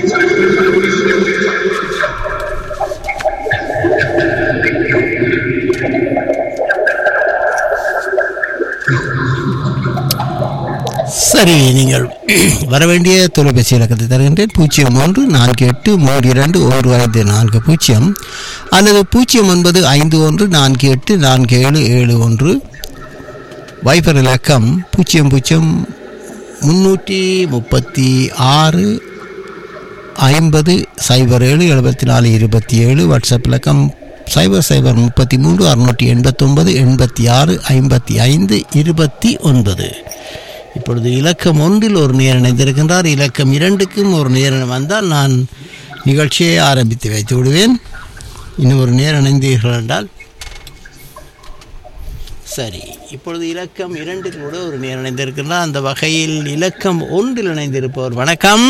சரி நீங்கள் வர வேண்டிய தொலைபேசி இலக்கத்தை தருகின்றேன் பூஜ்ஜியம் ஒன்று நான்கு எட்டு மூன்று இரண்டு ஒன்று ஐந்து நான்கு பூஜ்ஜியம் அல்லது பூஜ்ஜியம் ஒன்பது ஐந்து ஒன்று நான்கு எட்டு நான்கு ஏழு ஏழு ஒன்று வைபர் இலக்கம் பூஜ்ஜியம் பூஜ்ஜியம் முன்னூற்றி முப்பத்தி ஆறு ஐம்பது சைபர் ஏழு எழுபத்தி நாலு இருபத்தி ஏழு வாட்ஸ்அப் இலக்கம் சைபர் சைபர் முப்பத்தி மூன்று அறுநூற்றி எண்பத்தொன்பது எண்பத்தி ஆறு ஐம்பத்தி ஐந்து இருபத்தி ஒன்பது இப்பொழுது இலக்கம் ஒன்றில் ஒரு நேர் இணைந்திருக்கின்றார் இலக்கம் இரண்டுக்கும் ஒரு நேர் வந்தால் நான் நிகழ்ச்சியை ஆரம்பித்து வைத்து விடுவேன் இன்னும் ஒரு நேர் இணைந்தீர்கள் என்றால் சரி இப்பொழுது இலக்கம் இரண்டில் கூட ஒரு நேர் இணைந்திருக்கின்றார் அந்த வகையில் இலக்கம் ஒன்றில் இணைந்திருப்பவர் வணக்கம்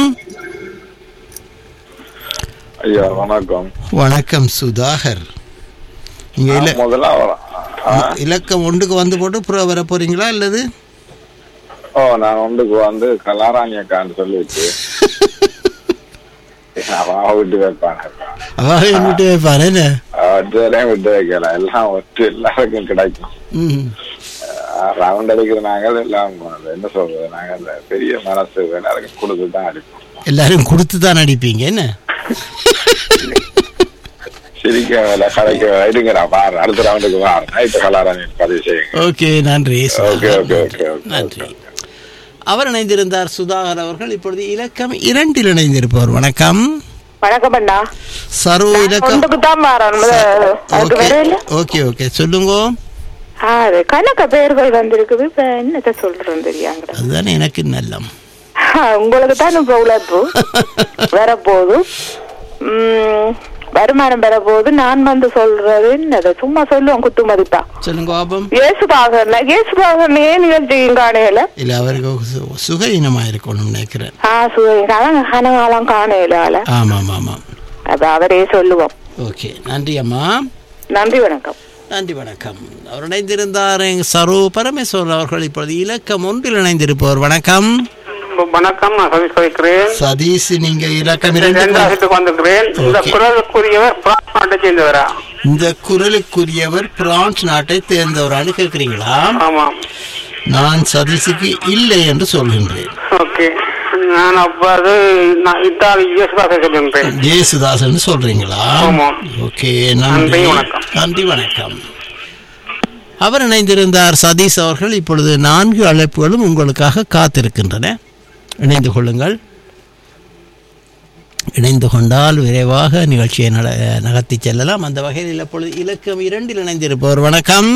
ஐயா வணக்கம் வணக்கம் சுதாகர் நீங்க இல முதல்ல வர- ஆ? இலக்கம் ஒன்றுக்கு வந்து போட்டு அப்புறம் வர போறீங்களா அல்லது ஓ நான் ஒன்றுக்கு வந்து கலாராணி அக்கான்னு சொல்லிட்டு அவன் விட்டு வைப்பாங்க அவாவே விட்டு வைப்பாரு என்ன அவற்றையும் விட்டு வைக்கல எல்லாம் ஒட்டு எல்லாருக்கும் கிடைக்கும் ம் ரவுண்ட் அடிக்கிற நாங்கள் எல்லாம் அது என்ன சொல்றது நாங்க அந்த பெரிய மனசு எல்லாருக்கும் கொடுத்து தான் அடிப்போம் எல்லாரும் கொடுத்து தான் அடிப்பீங்க என்ன சிரிக்க வேலை கதைக்க வேலை இருங்க நான் பாரு அடுத்த ரவுண்டுக்கு வா நைட்டு கலாராணி பதிவு செய்யுங்க ஓகே நன்றி okay Sudhakar. Okay okay okay நன்றி அவர் இணைந்திருந்தார் சுதாகர் அவர்கள் இப்பொழுது இலக்கம் இரண்டில் இணைந்திருப்பவர் வணக்கம் வணக்கம் அண்ணா சரு இலக்கம் ஒன்றுக்கு தான் மாறணும் அதுக்கு ஓகே வேற இல்ல ஓகே ஓகே சொல்லுங்க ஆ, அது கணக்க பேர்கள் வந்திருக்குது இப்ப என்னத்த சொல்றேன் தெரியாங்க அதுதானே எனக்கு நல்லம் உங்களுக்கு தான் இப்ப உழைப்பு வரப்போகுது உம், வருமானம் பெறப்போகுது நான் வந்து சொல்றது என்னது சும்மா சொல்லுவோம் குத்து மதிப்பா சொல்லுங்க பாபம் இயேசுபாகர் இயேசுபாகர் ஏன் நிகழ்ச்சியும் காணையில இல்ல அவருக்கு சு- சுகஹீனமா இருக்கணும்னு நினைக்கிறேன் ஆ சுகாலம் கனகாலம் காணையில ஆள ஆமாம் ஆமாம் அப்ப அவரே சொல்லுவோம் ஓகே நன்றி அம்மா நன்றி வணக்கம் நன்றி வணக்கம் அவர் இணைந்திருந்தார் எங்க சரு பரமேஸ்வரன் அவர்கள் இப்பொழுது இலக்கம் ஒன்றில் இணைந்திருப்பவர் வணக்கம் வணக்கம் நான் சதீஷ் கதைக்கிறேன் சதீஷ் நீங்க இலக்கம் இரண்டு இரண்டாயிரத்துக்கு வந்திருக்கிறேன் இந்த Okay. குரலுக்குரியவர் பிரான்ஸ் நாட்டை சேர்ந்தவரா இந்த குரலுக்குரியவர் பிரான்ஸ் நாட்டை தேர்ந்தவரான்னு கேட்குறீங்களா ஆமாம் நான் சதீஷுக்கு இல்லை என்று சொல்கின்றேன் ஓகே நான் அப்ப அது நான் இத்தாலி யூஎஸ் பாஷை சொல்லுகிறேன் ஜேசுதாசன் சொல்றீங்களா ஆமாம். ஓகே நன்றி நன்றி, வணக்கம். நன்றி வணக்கம் அவர் இணைந்திருந்தார் சதீஷ் அவர்கள் இப்பொழுது நான்கு அழைப்புகளும் உங்களுக்காக காத்திருக்கின்றன இணைந்து கொள்ளுங்கள் இணைந்து கொண்டால் விரைவாக நிகழ்ச்சியை நட நகர்த்தி செல்லலாம் அந்த வகையில் இப்பொழுது இலக்கம் இரண்டில் இணைந்திருப்பவர் வணக்கம்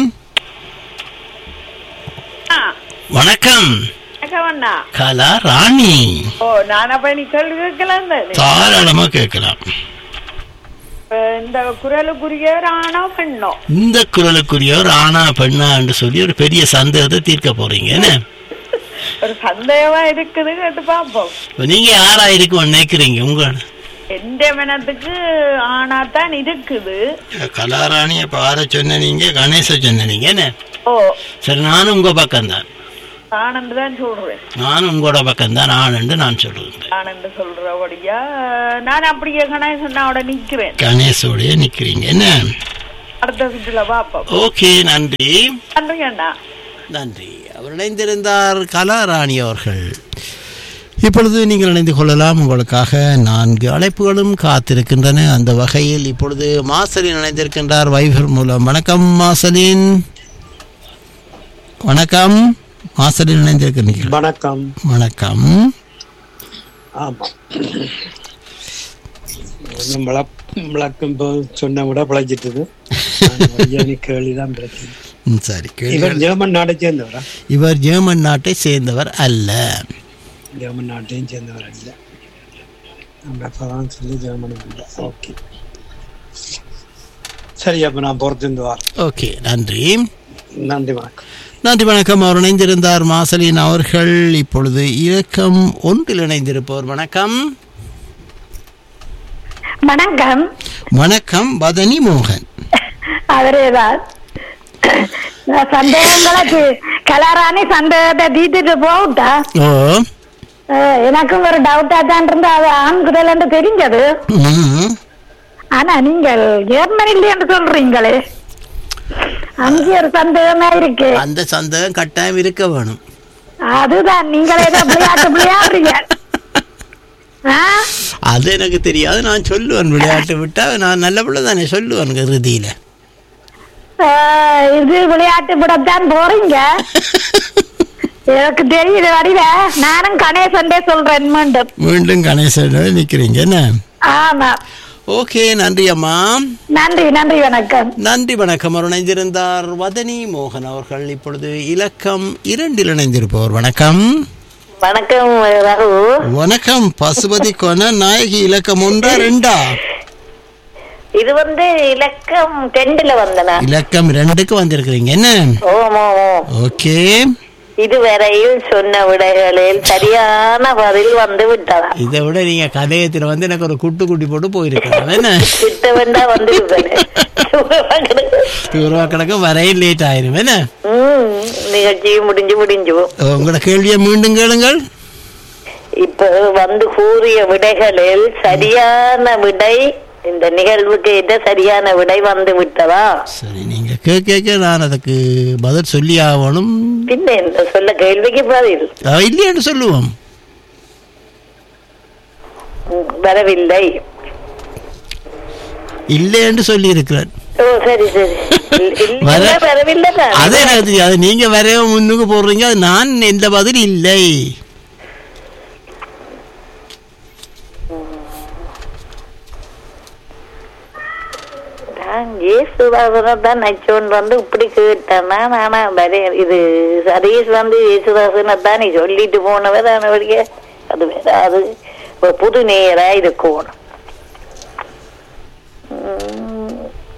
வணக்கம் அண்ணா கலா ராணி ஓ நான் அப்ப நீ கேள்வி கேட்கலாம் தானே தாராளமா கேட்கலாம் இப்ப இந்த குரலுக்குரியவர் ஆணோ பெண்ணோ இந்த குரலுக்குரியவர் ஆனா பெண்ணா என்று சொல்லி ஒரு பெரிய சந்தேகத்தை தீர்க்க போறீங்க என்ன ஒரு சந்தேகமா இருக்குது கேட்டு பாப்போம் இப்ப நீங்க யாரா இருக்கும் நினைக்கிறீங்க உங்க எந்த மனத்துக்கு ஆனாத்தான் இருக்குது கலாராணி இப்ப ஆர சொன்ன நீங்க கணேச சொன்ன நீங்க என்ன ஓ சரி நானும் உங்க பக்கம்தான் ஆனந்து தான் சொல்றேன் நானும் உங்களோட பக்கம்தான் ஆண் என்று நான் சொல்லுகிறேன் ஆனந்து சொல்றபடியா நான் அப்படியே கணேசனோட நிக்கிறேன் கணேசோடய நிக்கிறீங்க என்ன அடுத்த சுற்றுல பாப்போம் ஓகே நன்றி நன்றி அண்ணா நன்றி அவர் இணைந்திருந்தார் கலாராணி அவர்கள் இப்பொழுது நீங்கள் இணைந்து கொள்ளலாம் உங்களுக்காக நான்கு அழைப்புகளும் காத்திருக்கின்றன அந்த வகையில் இப்பொழுது மாசலின் இணைந்திருக்கின்றார் வைபர் மூலம் வணக்கம் மாசலின் வணக்கம் மாசலின் இணைந்திருக்கிறீர்கள் வணக்கம் வணக்கம் ஆமா ஒண்ணும் விளக் விளக்கம் இப்போ சொன்ன விட பிழைச்சிட்டது கேள்விதான் பிரச்சனை ம், சரி இவர் கேளுங்கள். ஜெர்மன் நாட்டை சேர்ந்தவரா இவர் ஜெர்மன் நாட்டை சேர்ந்தவர் அல்ல ஜெர்மன் நாட்டையும் சேர்ந்தவர் அல்ல நம்ம அப்பதான் சொல்லி ஜெர்மன் இல்லை ஓகே சரி அப்ப நான் பொறுத்திருந்து வரேன் ஓகே நன்றி நன்றி வணக்கம் நன்றி வணக்கம் அவர் இணைந்திருந்தார் மாசலின் அவர்கள் இப்பொழுது இலக்கம் ஒன்றில் இணைந்திருப்பவர் வணக்கம் வணக்கம் வணக்கம் பதனி மோகன் அவரேதான் சந்தேகங்களுக்கு கலாராணி சந்தேகத்தை தீர்த்துட்டு போட்டா ஓ அஹ், எனக்கும் ஒரு டவுட்டா தான் இருந்து அது ஆண் குரல் என்று தெரிஞ்சது ம். ஆனா நீங்கள் ஜெர்மனில என்று சொல்றீங்களே அங்கே ஒரு சந்தேகமா இருக்கு அந்த சந்தேகம் கட்டாயம் இருக்க வேணும் அதுதான் நீங்கள் ஏதோ விளையாட்டு விளையாடுறீங்க ஆ? அது எனக்கு தெரியாது நான் சொல்லுவேன் விளையாட்டு விட்டா நான் நல்ல பிள்ளை தானே சொல்லுவேன் இறுதியில அஹ், இது விளையாட்டு விடத்தான் போறீங்க எனக்கு தெரியுது வடிவ நானும் கணேசன்டே சொல்றேன் மீண்டும் மீண்டும் கணேசன் நிக்கிறீங்க என்ன ஆமா ஓகே நன்றி அம்மா நன்றி நன்றி வணக்கம் நன்றி வணக்கம் அவர் இணைந்திருந்தார் வதனி மோகன் அவர்கள் இப்பொழுது இலக்கம் இரண்டில் இணைந்திருப்பவர் வணக்கம் வணக்கம் ரகு வணக்கம் பசுபதி கொன நாயகி இலக்கம் ஒன்றா ரெண்டா இது வந்து இலக்கம் ரெண்டுல வந்தனா இலக்கம் ரெண்டுக்கு வந்திருக்கிறீங்க என்ன ஓமோ ஓகே இதுவரையில் சொன்ன விடைகளில் சரியான பதில் வந்து விட்டதா இதை விட நீங்க கதையத்துல வந்து எனக்கு ஒரு குட்டு குட்டி போட்டு போயிருக்கலாம் என்ன கிட்ட வேண்டா வந்து ரூபா கணக்கு வரையும் லேட் ஆயிரும் என்ன ம் நிகழ்ச்சி முடிஞ்சு முடிஞ்சு உங்களோட கேள்வியை மீண்டும் கேளுங்கள் இப்ப வந்து கூறிய விடைகளில் சரியான விடை இந்த நிகழ்வுக்கு ஏற்ற சரியான விடை வந்து விட்டதா சரி நீங்க கேட்க கேட்க நான் அதுக்கு பதில் சொல்லி ஆகணும் பின்ன என்ன சொல்ல கேள்விக்கு பதில் அஹ் இல்லையென்று சொல்லுவோம் ம், வரவில்லை இல்லை என்று சொல்லி இருக்கிறேன் ஓ சரி சரி இல்- இல்லை, வர- வரவில்லை தான். அது எனக்கு தெரியாது நீங்க வரைய முன்னுக்கு போடுறீங்க அது நான் எந்த பதில் இல்லை நான் இயேசுதாசனை தான் நச்சோன் வந்து இப்படி கேட்டேன்னா நானா வர இது சதீஷ் வந்து இயேசுதாசனை தான் நீ சொல்லிட்டு போனவர் அவருக்கு அது வேற அது ஒரு புது நேரா இருக்கணும் உம்.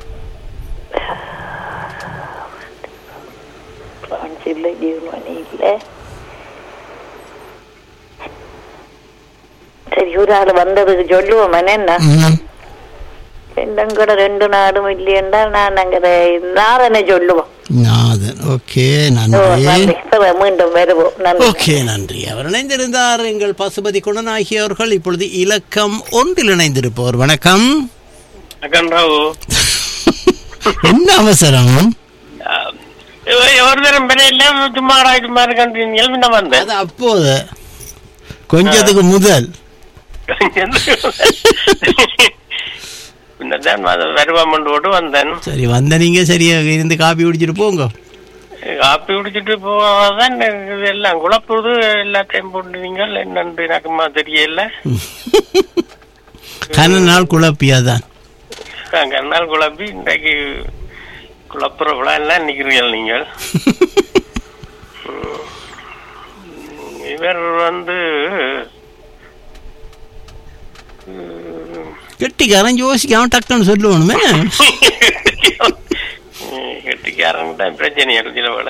பிரான்ஸ் இல்லை ஜெர்மனி இல்லை சரி ஒரு ஆள் வந்ததுக்கு சொல்லுவோம் என்ன ம். எங்கட ரெண்டு நாடும் இல்லையென்றா நான் அங்க நாதனை சொல்லுவோம் நாதன் ஓகே ஓ, நன்றி நன்றி. இப்ப மீண்டும் வருவோம் நன்றி ஓகே நன்றி அவர் இணைந்திருந்தார் எங்கள் பசுபதி குணன் ஆகியவர்கள் இப்பொழுது இலக்கம் ஒன்றில் இணைந்திருப்பவர் வணக்கம் அக்கன்றாவு என்ன அவசரம் ஒரு தரம் பெரிய சும்மா சும்மா இருக்கன்றீங்க முன்ன வந்தேன் அது அப்போது கொஞ்சத்துக்கு முதல் பின்னதான் வருவாம போட்டு வந்தேன் சரி வந்த நீங்க சரியா இருந்து காப்பி குடிச்சிட்டு போங்க காப்பி குடிச்சிட்டு போவாதான் இது எல்லாம் குழப்புது எல்லாத்தையும் போட்டு நீங்கள் என்னன்னு எனக்குமா தெரியல கன நாள் குழப்பியாதான் கண்ணால் குழப்பி இன்றைக்கு குழப்புற எல்லாம் நிக்கிறீர்கள் நீங்கள் உம். இவர் வந்து கெட்டிக்காரன் யோசிக்காம டக்குன்னு சொல்லுவணுமே கெட்டிக்காரன் தான் பிரச்சனை இருக்கு போல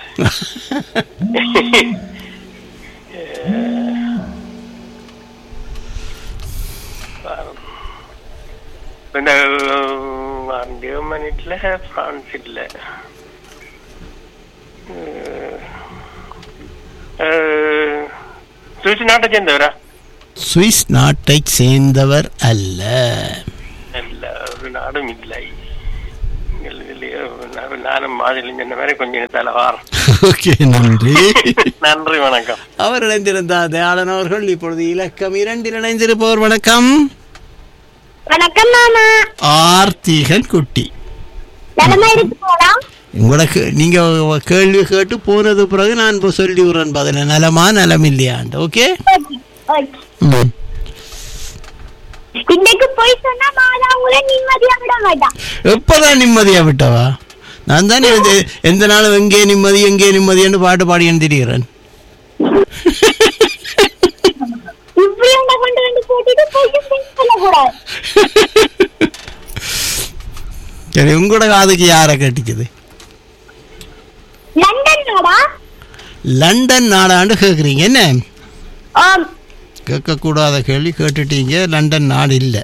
இந்த ஜெர்மனில பிரான்ஸ் இல்ல சுவிஸ் நாட்டை சேர்ந்தவரா சுவிஸ் நாட்டை சேர்ந்தவர் அல்ல இல்ல ஒரு நாடும் இல்லை நீங்கள் இதுலயே நான் நானும் மாதிரி சொன்ன மாதிரி கொஞ்சம் தலைவாரம் ஓகே நன்றி நன்றி வணக்கம் அவர் இணைந்திருந்தார் தயாளன் அவர்கள் இப்பொழுது இலக்கம் இரண்டில் இணைந்திருப்பவர் வணக்கம் வணக்கம் மாமா ஆர்த்திகன் குட்டி நலமா இருக்கு போலாம் உங்களுக்கு நீங்க கேள்வி கேட்டு போனது பிறகு நான் இப்போ சொல்லி விடுறேன் பதில நலமா நலம் இல்லையாண்டு ஓகே ம் இன்னைக்கு போய் சொன்னா மாதா உங்களை நிம்மதியா விட மாட்டான் எப்பதான் நிம்மதியா விட்டவா நான் தானே எந்த- எந்த நாளும் எங்கே நிம்மதி எங்கே நிம்மதின்னு பாட்டு பாடின்னு திரிகிறேன் இப்படி உங்களை கொண்டு வந்து போட்டுட்டு போய் சொல்லக்கூடாது சரி உங்களோட காதுக்கு யாரை கட்டிச்சது லண்டன் நாடா லண்டன் நாடாண்டு கேட்குறீங்க என்ன ஆம் கேட்கக்கூடாத கேள்வி கேட்டுட்டீங்க லண்டன் நாடு இல்லை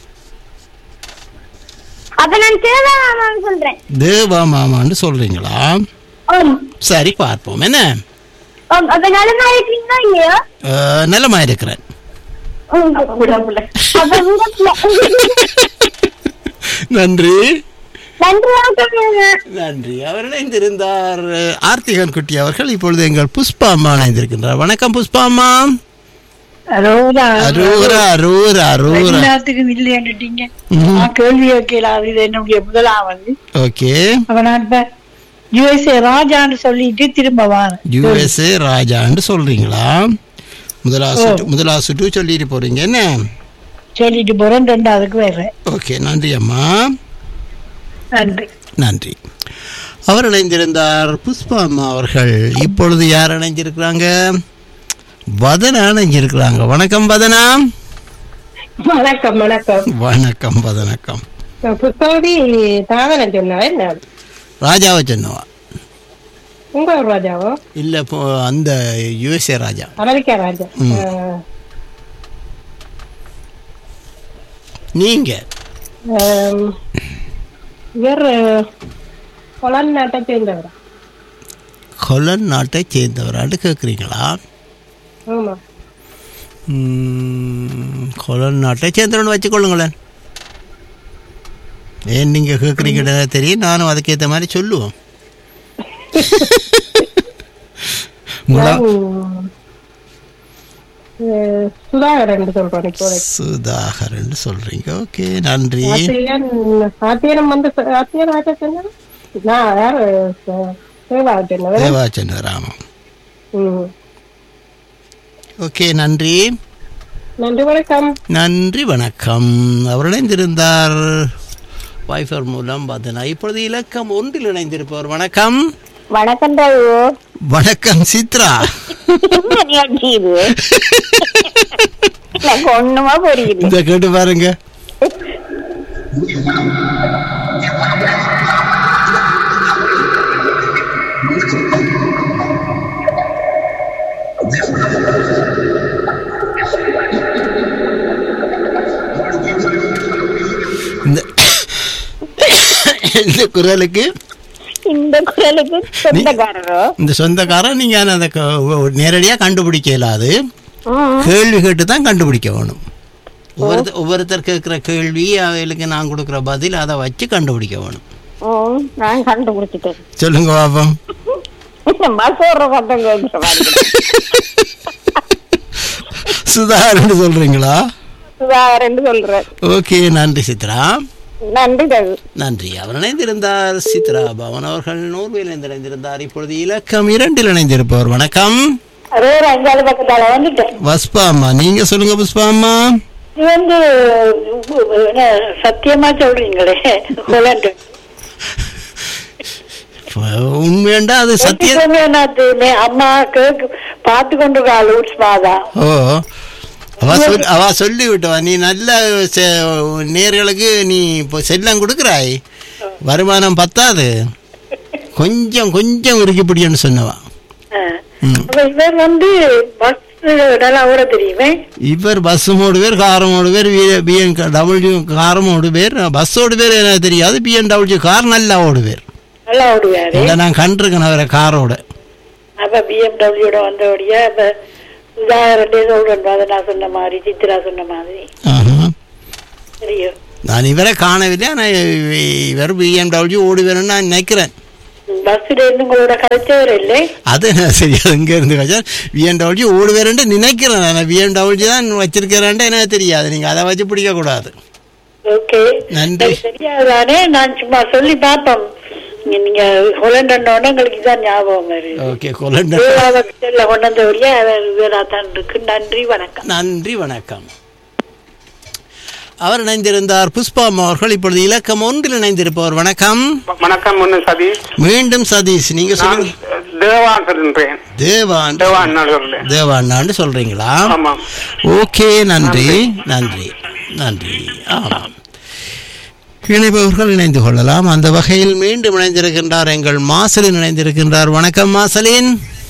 அப்ப நான் தேவாமான்னு சொல்றேன் தேவா மாமான்னு சொல்றீங்களா ஆம் சரி பார்ப்போம் என்ன அப்ப நலமா இருக்கீங்களா இல்லையா அஹ், நலமா இருக்கிறேன் அப்ப விடப்புல. நன்றி நன்றி வணக்கம் நன்றி அவர் இணைந்திருந்தார் ஆர்த்திகன் குட்டி அவர்கள் இப்பொழுது எங்கள் புஷ்பா அம்மா இணைந்திருக்கின்றார் வணக்கம் புஷ்பா அம்மா அரோரா அரூரா அரூரா அரூரா எல்லாத்துக்கும் இல்லைன்னுட்டீங்க ம்ஹும். நான் கேள்வி கேட்கலாம் இது என்னுடைய முதலாவது ஓகே அப்ப நான் இப்ப யுஎஸ்ஏ ராஜான்னு சொல்லிட்டு திரும்ப வாரேன் யுஎஸ்ஏ ராஜான்னு சொல்றீங்களா முதலாவது சுற்று முதலாவது சுற்று சொல்லிட்டு போறீங்க என்ன சொல்லிட்டு போறேன் ரெண்டாவதுக்கு வர்றேன் ஓகே நன்றி அம்மா நன்றி நன்றி அவர் இணைந்திருந்தார் புஷ்பா அம்மா அவர்கள் இப்பொழுது யார் இணைஞ்சிருக்கிறாங்க வதனா இணைஞ்சிருக்கிறாங்க வணக்கம் வதனா வணக்கம் வணக்கம் வணக்கம் வதனக்கம் புத்தகி தாதனம் சொன்னா என்ன ராஜாவை சொன்னவா உங்க ஊர் ராஜாவோ இல்ல இப்போ அந்த யுஎஸ்ஏ ராஜா அமெரிக்கா ராஜா ம். ஆஹ், நீங்க ஆம், இவர் கொலன் நாட்டை சேர்ந்தவர் கொலன் நாட்டை சேர்ந்தவரான்னு கேட்குறீங்களா ஆமா ம், கொலன் நாட்டை சேர்ந்தவர்னு வச்சுக்கொள்ளுங்களேன் ஏன் நீங்கள் கேட்குறீங்கன்னு தெரியும் நானும் அதுக்கேற்ற மாதிரி சொல்லுவோம் உங்களா நான், ஆஹ், சுதாகரன் சொல்றேன் இப்போதைக்கு சுதாகரன் சொல்றீங்க ஓகே நன்றி ஆத்தியன் ஆத்தியனம் வந்து ஆத்தியன் ராஜா சொன்னா நான் யாரு சேவா சொன்னவர் தேவாச்சந்திர ராமம் ம் ஓகே நன்றி நன்றி வணக்கம் நன்றி வணக்கம் அவர் இணைந்திருந்தார் வைஃபர் மூலம் பார்த்தனா இப்பொழுது இலக்கம் ஒன்றில் இணைந்திருப்பவர் வணக்கம் வணக்கம் தாவு வணக்கம் சித்ரா என்ன நிகழ்ச்சி இது எனக்கு ஒண்ணுமா புரியல இந்த கேட்டு பாருங்க இந்த இந்த குரலுக்கு இந்த குரலுக்கு சொந்தக்காரரோ இந்த சொந்தக்காரன் நீங்க அதை நேரடியாக கண்டுபிடிக்க இயலாது கேள்வி கேட்டு தான் கண்டுபிடிக்க வேணும் ஒவ்வொருத்தர் ஒவ்வொருத்தர் கேட்குற கேள்வி அவைகளுக்கு நான் கொடுக்குற பதில் அதை வச்சு கண்டுபிடிக்க வேணும் ம், நான் கண்டுபிடிச்சிட்டேன் சொல்லுங்க பாப்போம் பஸ் ஓடுற சத்தம் கேட்கிற மாதிரி சுதாகர்னு சொல்றீங்களா சுதாகரன் சொல்றேன் ஓகே நன்றி சித்ரா நன்றி தகு நன்றி அவர் இணைந்திருந்தார் சித்ரா பவன் அவர்கள் நூர்வேல் இணைந்திருந்தார் இப்பொழுது இலக்கம் இரண்டில் இணைந்திருப்பவர் வணக்கம் அதே ஒரு அஞ்சாறு பக்கத்தால வந்துட்டேன் வஸ்பா அம்மா நீங்க சொல்லுங்க புஷ்பா அம்மா இது வந்து என்ன, சத்தியமா சொல்றீங்களே ஹோலண்டு உண்மையண்டா அது சத்தியம் அம்மா கேக்கு பார்த்து கொண்டு லூட்ஸ் மாதா ஓ அவ சொல் அவ சொல்லி விட்டவா நீ நல்ல செ- நேர்களுக்கு நீ இப்போ செல்லம் கொடுக்குறாய் வருமானம் பத்தாது கொஞ்சம் கொஞ்சம் உருக்கி பிடின்னு சொன்னவா ம். அப்ப இவர் வந்து பஸ் நல்லா ஓட தெரியுமே இவர் பஸ் மூணு பேர் கார் மூணு பேர் பிஎன் டபிள்யூ கார் மூணு பேர் பஸ்ஸோடு பேர் எனக்கு தெரியாது பிஎன்டபிள்யூ கார் நல்லா ஓடு பேர் நல்லா ஓடுவாரு இல்லை நான் கண்டிருக்கேன் அவரை காரோட அப்ப பிஎம்டபிள்யூட வந்தபடியா இப்ப உதாரணே சொல்றேன் அதை நான் சொன்ன மாதிரி சித்ரா சொன்ன மாதிரி ஆஹா. தெரியும் நான் இவரை காணவில்லை ஆனால் இவர் பிஎம்டபிள்யூ ஓடுவேன்னு நான் நினைக்கிறேன் பஸ்ல இருந்து உங்களோட கலைச்சவர் இல்லை அது என்ன தெரியாது இங்கே இருந்து வச்சா பிஎன்டபிள்யூ ஓடுவேருன்ட்டு நினைக்கிறேன் நான் பிஎன்டபிள்யூ தான் வச்சிருக்கிறேன்ட்டு எனக்கு தெரியாது நீங்கள் அதை வச்சு பிடிக்கக்கூடாது ஓகே நன்றி. எனக்கு தெரியாதானே நான் சும்மா சொல்லி பார்ப்போம் நீங்க- நீங்க ஹொலண்டோட உங்களுக்கு இதான் ஞாபகம் வருது ஓகே கொலண்ட கிட்ட கொண்டு வந்தபடியா வேறா தான் இருக்கு நன்றி வணக்கம் நன்றி வணக்கம் அவர் இணைந்திருந்தார் புஷ்பா அம்மா அவர்கள் இப்பொழுது இலக்கம் ஒன்றில் இணைந்திருப்பவர் வணக்கம் வணக்கம் ஒன்று சதீஷ் மீண்டும் சதீஷ் நீங்க நான் சொல்லுங்க தேவான் சொல்றேன் தேவான் தேவான் நான் சொல்றேன் தேவாண்ணான்னு சொல்றீங்களா ஆமாம் ஓகே நன்றி நன்றி நன்றி ஆமாம் இணைப்பவர்கள் இணைந்து கொள்ளலாம் அந்த வகையில் மீண்டும் இணைந்திருக்கின்றார் எங்கள் மாசலின் இணைந்திருக்கின்றார் வணக்கம் மாசலின்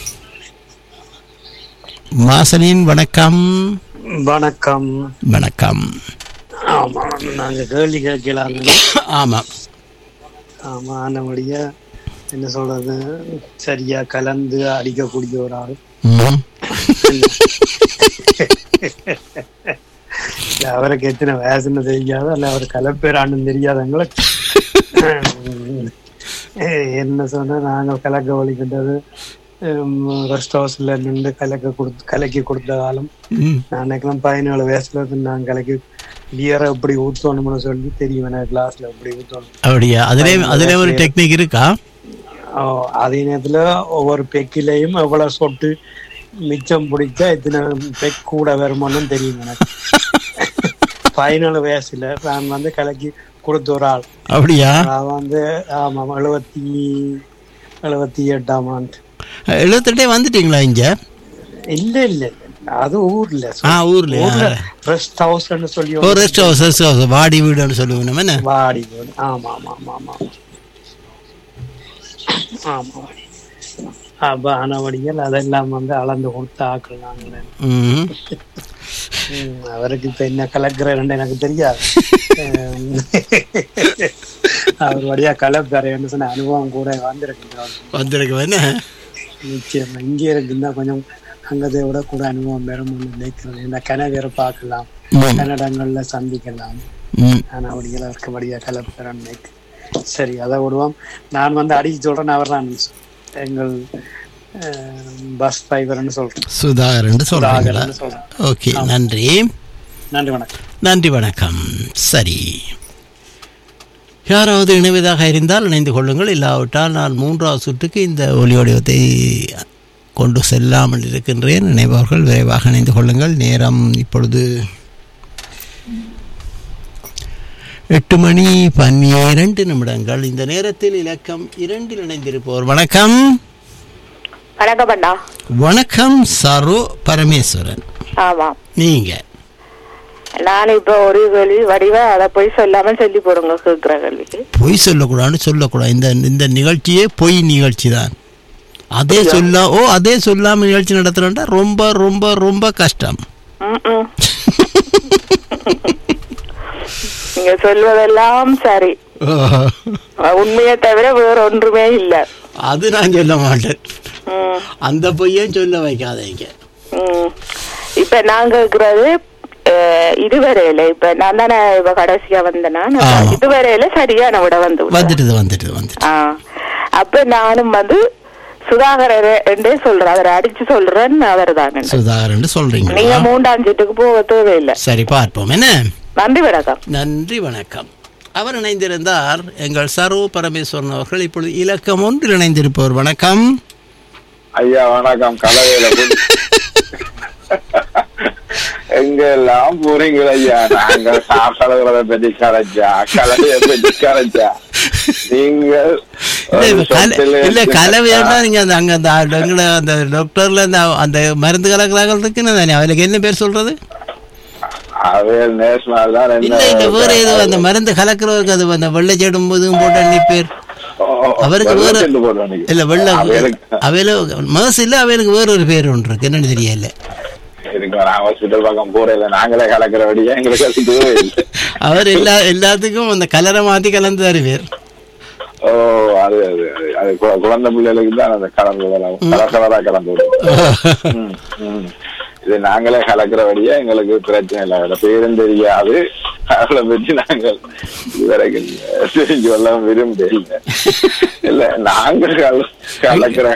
மாசலின் வணக்கம் வணக்கம் வணக்கம் ஆமாம் நாங்க கேள்வி கேட்கலாம் ஆமாம் ஆமா ஆனபடியா என்ன சொல்றது சரியா கலந்து அடிக்கக்கூடிய ஒரு ஆள் ம். இல்ல, அவருக்கு எத்தனை வயசுன்னு தெரியாது அல்ல அவர் கலப்பேரான்னு தெரியாதவங்களுக்கு என்ன சொன்னா நாங்கள் கலக்க வலிக்கிட்டது ரெஸ்ட் ஹவுஸ்ல நின்று கலக்க கொடுத்து கலக்கி கொடுத்த காலம் ம். நான் நினைக்கலாம் பதினேழு வயசுல இருந்து நான் கலக்கி பியரை எப்படி ஊத்தணும்னு சொல்லி தெரியும் எனக்கு கிளாஸ்ல எப்படி ஊத்தணும் அப்படியா அதுல அதுல ஒரு டெக்னிக் இருக்கா ஓ, அதே நேரத்துல ஒவ்வொரு பெக்கிலையும் எவ்வளவு சொட்டு மிச்சம் பிடிச்சா எத்தனை பெக் கூட வருமானம் தெரியும் எனக்கு பதினேழு வயசுல நான் வந்து கலக்கி கொடுத்த ஒரு ஆள் அப்படியா நான் வந்து ஆமா எழுபத்தி எழுபத்தி எட்டாம் ஆண்டு எழுபத்தெட்டே வந்துட்டீங்களா இங்க இல்ல இல்ல இல்ல. அது ஊர்ல ஆ ஊர்லயா ரெஸ்ட் ஹவுஸ்ன்னு சொல்லி ஓ ரெஸ்ட் ஹவுஸ் ரெஸ்ட் ஹவுஸ் வாடி வீடுன்னு சொல்லுவோம் நம்ம என்ன வாடி வீடு. ஆமா ஆமா ஆமா ஆமா ஆமா அப்ப ஆனவடிகள் அதெல்லாம் வந்து அளந்து கொடுத்து ஆக்கலாங்களே ம். ம், அவருக்கு இப்ப என்ன கலக்குறேன்னு எனக்கு தெரியாது உம், அவர் வழியா கலப்புறேன்னு சொன்ன அனுபவம் கூட வந்திருக்கு வந்திருக்கு என்ன நிச்சயம் இங்கே இருக்குன்னா கொஞ்சம் அங்கதை விட கூட அனுபவம் பெறும்னு நினைக்கிறேன் இந்த கனவேற பார்க்கலாம் ம். கன்னடங்கள்ல சந்திக்கலாம் ம். நான் அப்படியெல்லாம் இருக்கபடியா கலப்புறேன் நினைக்கிறேன் சரி அதை விடுவோம் நான் வந்து அடிச்சு சொல்றேன் அவர் நான் எங்கள் பஸ் டிரைவர்னு சொல்றேன் சுதாகர்ன்னு சொல்றீங்களா சுதாகர்னு சொல்றேன் ஓகே நன்றி நன்றி வணக்கம் நன்றி வணக்கம் சரி யாராவது இணைவதாக இருந்தால் இணைந்து கொள்ளுங்கள் இல்லாவிட்டால் நான் மூன்றாவது சுற்றுக்கு இந்த ஒலி வடிவத்தை கொண்டு செல்லாமல் இருக்கின்றேன் நினைப்பவர்கள் விரைவாக இணைந்து கொள்ளுங்கள் நேரம் இப்பொழுது எட்டு மணி பன்னிரண்டு நிமிடங்கள் இந்த நேரத்தில் இலக்கம் இரண்டில் இணைந்திருப்போர் வணக்கம் வணக்கம் அண்ணா வணக்கம் சரோ பரமேஸ்வரன் ஆமா நீங்க நான் இப்ப ஒரு கேள்வி வடிவ அதை போய் சொல்லாம சொல்லி போடுங்க கேக்குற கேள்விக்கு பொய் சொல்லக்கூடாதுன்னு சொல்லக்கூடாது இந்த இந்த நிகழ்ச்சியே பொய் நிகழ்ச்சி தான் அதே சொல்ல ஓ அதே சொல்லாம நிகழ்ச்சி நடத்துறா ரொம்ப ரொம்ப ரொம்ப கஷ்டம் ம்ம். நீங்க சொல்வதெல்லாம் சரி அஹ் உண்மையை தவிர வேற ஒன்றுமே இல்ல அது நான் சொல்ல மாட்டேன் ம், அந்த பொய்யும் சொல்ல வைக்காதீங்க ம். இப்ப நான் கேக்குறது அஹ், இதுவரையில இப்ப நான் தானே இப்ப கடைசியா வந்தேனா ஆமா. இதுவரையில சரியான விட வந்து விட்டேன். வந்துட்டுது வந்துட்டுது வந்துட்டு ஆ. அப்ப நானும் வந்து சுதாகரர் என்றே சொல்றேன் அவரை அடிச்சு சொல்றேன் அவர் தான் சுதாகரன் நீங்க சொல்றீங்களா மூன்றாம் சீட்டுக்கு போக தேவையில்லை சரி பார்ப்போம் என்ன நன்றி வணக்கம் நன்றி வணக்கம் அவர் இணைந்திருந்தார் எங்கள் சரோ பரமேஸ்வரன் அவர்கள் இப்பொழுது இலக்கம் ஒன்றில் இணைந்திருப்பவர் வணக்கம் ஐயா வணக்கம் கலவையில போய் எங்க எல்லாம் போறீங்கள ஐயா நாங்கள் சாப்பிடுறத பத்தி கரைச்சா கலவையை பத்தி கரைச்சா நீங்கள் இல்ல, இப்ப கல- சொத்துல இல்ல இருக்கு. கலவையாண்டா நீங்க அந்த அங்க அந்த எங்களை அந்த டாக்டர்ல அந்த அந்த மருந்து கலக்கிறாங்க இருக்குன்னு தானே அவளுக்கு என்ன பேர் சொல்றது அவையல் நேஷனல் தான் இல்ல இல்ல வேற ஏதோ அந்த மருந்து கலக்கிறவருக்கு அது அந்த வெள்ளை செடும் போதும் போட்ட நீ பேர் அவருக்கு வேற வெள்ளை செண்டு போடுறோம் நீங்க. இல்ல வெள்ள அவைகளுக்கு- அவையில மகசு இல்ல அவைகளுக்கு வேற ஒரு பேர் ஒன்று இருக்கு என்னன்னு தெரியல இருக்கு நான் ஹாஸ்பிட்டல் பக்கம் போறேன் நாங்களே கலக்கிறபடியா எங்களுக்கு அது தேவையில்லை அவர் எல்லா எல்லாத்துக்கும் அந்த கலரை மாத்தி கலந்து தருவார் ஓ அது அது அது அது கு- குழந்தை பிள்ளைகளுக்கு தான் அந்த கலந்து வரும் கலர் கலரா கலந்து விடும் ம், ம். இது நாங்களே கலக்கிறபடியா எங்களுக்கு பிரச்சனை இல்லை அதுல பேரும் தெரியாது அவளை பற்றி நாங்கள் இதுவரைக்கும் தெரிஞ்சு கொள்ள விரும்ப இல்லை இல்ல நாங்கள் கல- கலக்கிற